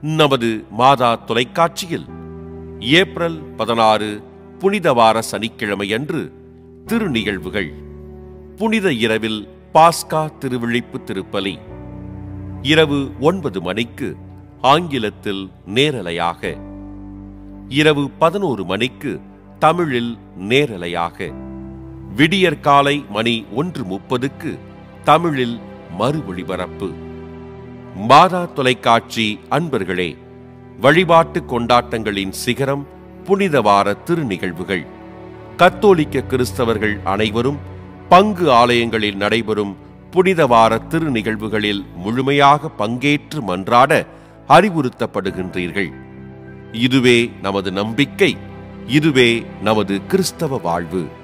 நமது மாதா தொலைக்காட்சியில் ஏப்ரல் பதினாறு புனித வார சனிக்கிழமையன்று திருநிகழ்வுகள் புனித இரவில் பாஸ்கா திருவிழிப்பு திருப்பலி இரவு ஒன்பது மணிக்கு ஆங்கிலத்தில் நேரலையாக இரவு பதினோரு மணிக்கு தமிழில் நேரலையாக விடியற்காலை மணி ஒன்று முப்பதுக்கு தமிழில் மறு ஒளிபரப்பு மாதா தொலைக்காட்சி அன்பர்களே வழிபாட்டு கொண்டாட்டங்களின் சிகரம் புனித வார திருநிகழ்வுகள் கத்தோலிக்க கிறிஸ்தவர்கள் அனைவரும் பங்கு ஆலயங்களில் நடைபெறும் புனித வார திருநிகழ்வுகளில் முழுமையாக பங்கேற்று மன்றாட அறிவுறுத்தப்படுகின்றீர்கள் இதுவே நமது நம்பிக்கை இதுவே நமது கிறிஸ்தவ வாழ்வு